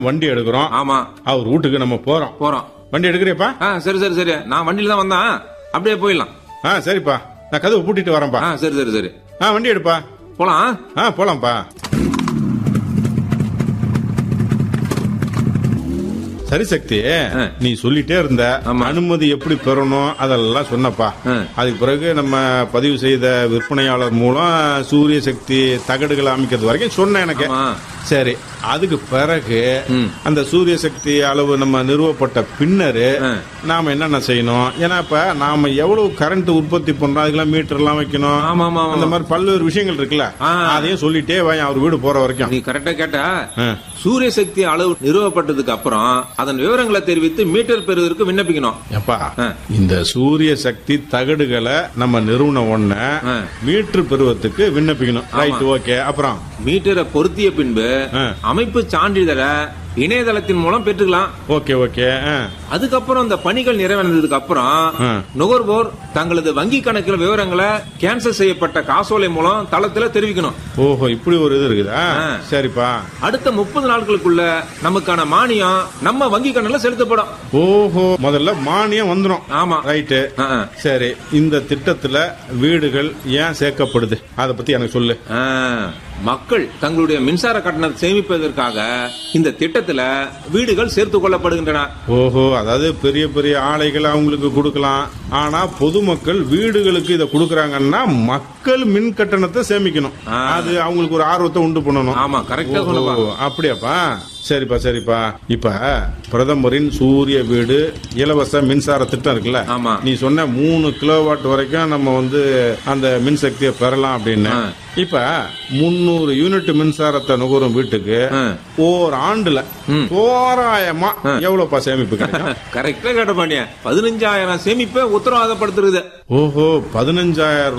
வண்டி எடுக்கிறோம் ஆமா அவர் வீட்டுக்கு நம்ம போறோம் போறோம் வண்டி எடுக்கிறியப்பா ஆ சரி சரி சரி நான் வண்டியில தான் வந்தேன் அப்படியே போயிடலாம் ஆ சரிப்பா நான் கதவு பூட்டிட்டு வரேன்ப்பா ஆ சரி சரி சரி ஆ வண்டி எடுப்பா போலாம் ஆ போலாம்ப்பா சரி சக்தி ஆ. நீ சொல்லிட்டே இருந்த ஆமா. அனுமதி எப்படி பெறணும் அதெல்லாம் சொன்னப்பா ஆ. அதுக்கு பிறகு நம்ம பதிவு செய்த விற்பனையாளர் மூலம் சூரிய சக்தி தகடுகளை அமைக்கிறது வரைக்கும் சொன்னேன் எனக்கு ஆமா. சரி அதுக்கு பிறகு ம். அந்த சூரிய சக்தி அளவு நம்ம நிறுவப்பட்ட பின்னரு ஆ. நாம என்னென்ன செய்யணும் ஏன்னா இப்ப நாம எவ்வளவு கரண்ட் உற்பத்தி பண்றோம் அதுக்கெல்லாம் மீட்டர் எல்லாம் வைக்கணும் ஆமா ஆமா அந்த ஆமா மாதிரி பல்வேறு விஷயங்கள் இருக்குல்ல ஆ. அதையும் சொல்லிட்டே வாங்க அவர் வீடு போற வரைக்கும் நீ கரெக்டா கேட்ட ஆ. சூரிய சக்தி அளவு நிறுவப்பட்டதுக்கு அப்புறம் அதன் விவரங்களை தெரிவித்து மீட்டர் பெறுவதற்கு விண்ணப்பிக்கணும் எப்பா ஆ. இந்த சூரிய சக்தி தகடுகளை நம்ம நிறுவன உடனே ஆ. மீட்டர் பெறுவதற்கு விண்ணப்பிக்கணும் ரைட் ஓகே அப்புறம் மீட்டரை பொருத்திய பின்பு ஆ. அமைப்பு சான்றிதழை இணையதளத்தின் மூலம் பெற்றுக்கலாம் ஓகே ஓகே ஆ. அதுக்கப்புறம் இந்த பணிகள் நிறைவடைந்ததுக்கு அப்புறம் ஆ. நுகர்வோர் தங்களது வங்கி கணக்கில் விவரங்களை கேன்சல் செய்யப்பட்ட காசோலை மூலம் தளத்துல தெரிவிக்கணும் ஓஹோ இப்படி ஒரு இது இருக்குதா ஆ. சரிப்பா அடுத்த முப்பது நாட்களுக்குள்ள நமக்கான மானியம் நம்ம வங்கி கணக்குல செலுத்தப்படும் ஓஹோ முதல்ல மானியம் வந்துடும் ஆமா ரைட்டு ஆ, ஆ. சரி இந்த திட்டத்துல வீடுகள் ஏன் சேர்க்கப்படுது அதை பத்தி எனக்கு சொல்லு ஆ, மக்கள் தங்களுடைய மின்சார கட்டணத்தை சேமிப்பதற்காக இந்த திட்டத்துல வீடுகள் சேர்த்துக் கொள்ளப்படுகின்றன ஓஹோ அதாவது பெரிய பெரிய ஆலைகள் அவங்களுக்கு கொடுக்கலாம் ஆனா பொதுமக்கள் வீடுகளுக்கு இதை கொடுக்கறாங்கன்னா மக்கள் மின் கட்டணத்தை சேமிக்கணும் ஆ. அது அவங்களுக்கு ஒரு ஆர்வத்தை உண்டு பண்ணணும் ஆமா கரெக்டா சொன்னப்பா ஓஹோ, அப்படியாப்பா சரிப்பா சரிப்பா இப்ப பிரதமரின் சூரிய வீடு இலவச மின்சார திட்டம் இருக்குல்ல ஆமா. நீ சொன்ன மூணு கிலோவாட் வரைக்கும் நம்ம வந்து அந்த மின்சக்தியை பெறலாம் அப்படின்னு ஆ. இப்ப முன்னூறு யூனிட் மின்சாரத்தை நுகரும் வீட்டுக்கு ஆ. ஓர் ஆண்டுல ம். தோராயமா எவ்வளவுப்பா சேமிப்பு கிடைக்கும் கரெக்டா கேட்ட பாண்டிய பதினஞ்சாயிரம் சேமிப்பை உத்தரவாதப்படுத்துறது ஓஹோ பதினஞ்சாயிரம்